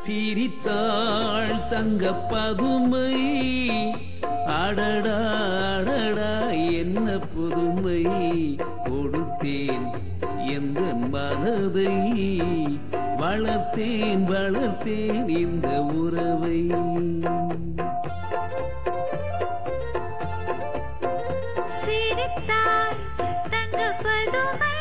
சிரித்தாள் தங்க பதுமை அடடா அடடா என்ன புதுமை கொடுத்தேன் எந்த மனதை வளர்த்தேன் வளர்த்தேன் இந்த உறவை சிரித்தாள் தங்க பதுமை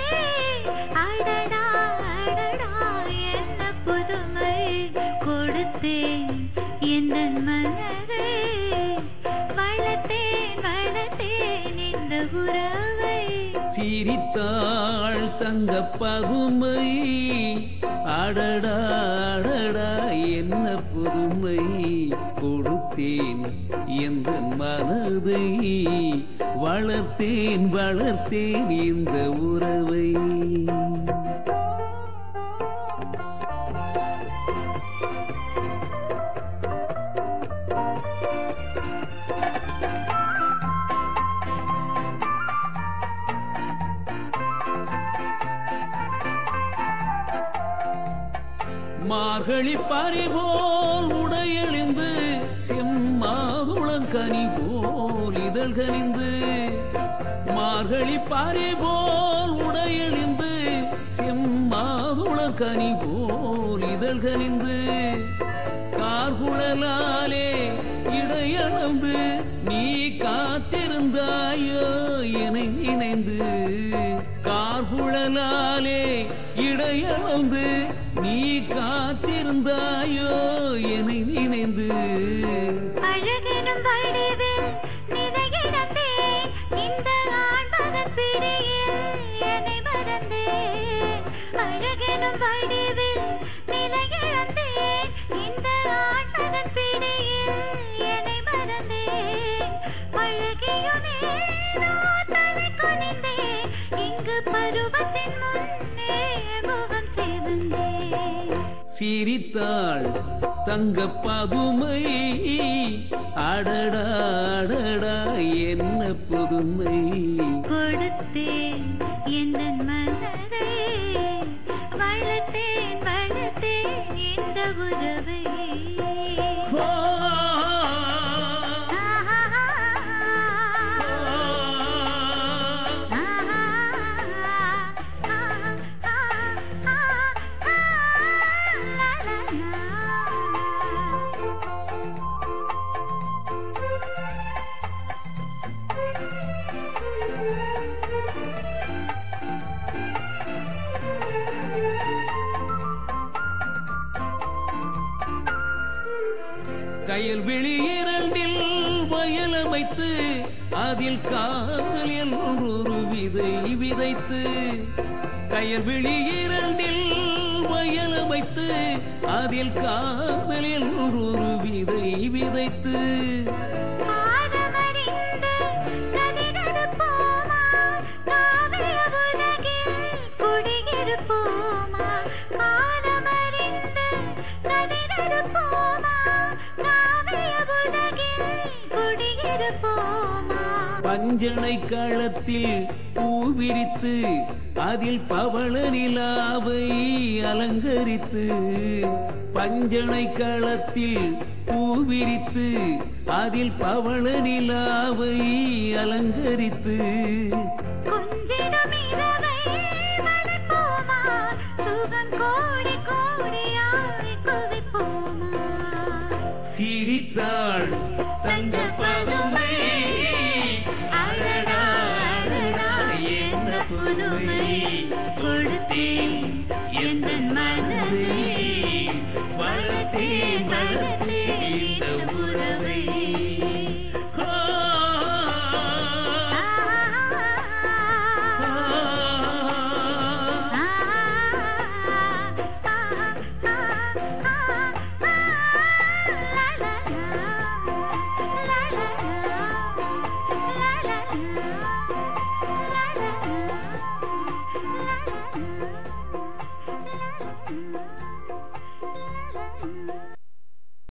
அடடா அடடா என்ன புதுமை கொடுத்தேன் எந்த மனதை வளர்த்தேன் வளர்த்தேன் இந்த உறவை சிரித்தாள் தங்க பதுமை அடடா அடடா என்ன புதுமை கொடுத்தேன் எந்த மனதை வளர்த்தேன் வளர்த்தேன் இந்த உறவை மார்கழி பறிபோல் உடையெழுந்து செம்மாதுளங்கனி போல் இதழ் கனிந்து மார்கழி பறிபோல் உடையெழுந்து செம்மாதுளங்கனி போல் இதழ் கனிந்து கார்குழலாலே இடையளந்து நீ காத்திருந்தாயோ என்னை நினைந்து கார்குழலாலே இடையளந்து நீ காத்திருந்தாயோ என்னை நினைந்து அழகெனும் வடிவில் நிலையிழந்தேன் இந்த ஆண்மகன் பிடியில் என்னை மறந்தேன் அழகெனும் வடிவில் நிலையிழந்தேன் இந்த ஆண்மகன் பிடியில் என்னை மறந்தேன் அழகியுமேனோ தலை குனிந்தேன் இங்கு பருவத்தின் முன்னே முகம் சிவந்தேன் சிரித்தாள் தங்க பதுமை அடடா அடடா என்ன புதுமை கொடுத்தேன் எந்த மனதை வளர்த்தேன் வளர்த்தேன் இந்த உறவை ஆ, ஆஹா, ஆஹா, ஆஹா, ஆஹா, லா, லா, லா. கயல் விழி இரண்டில் வயலமைத்து அதில் காதல் என்றொரு விதை விதைத்து கயல் விழி இரண்டில் வயலமைத்து அதில் காதல் என்றொரு விதை விதைத்து பாதமறிந்து கதிரறுப்போமா? காவிய உலகில் குடியிருப்போமா? பாதமறிந்து கதிரறுப்போமா? காவிய உலகில் குடியிருப்போமா? பஞ்சனை களத்தில் பூவிரித்து அதில் பவள நிலாவை அலங்கரித்து பஞ்சனை களத்தில் பூவிரித்து அதில் பவள நிலாவை அலங்கரித்து கொஞ்சிடும் இரவை வளர்ப்போமா? சுகம் கோடி கோடியாய் குவிப்போமா சிரித்தாள் தங்க பதுமை அழடா அழடா என்ன புதுமை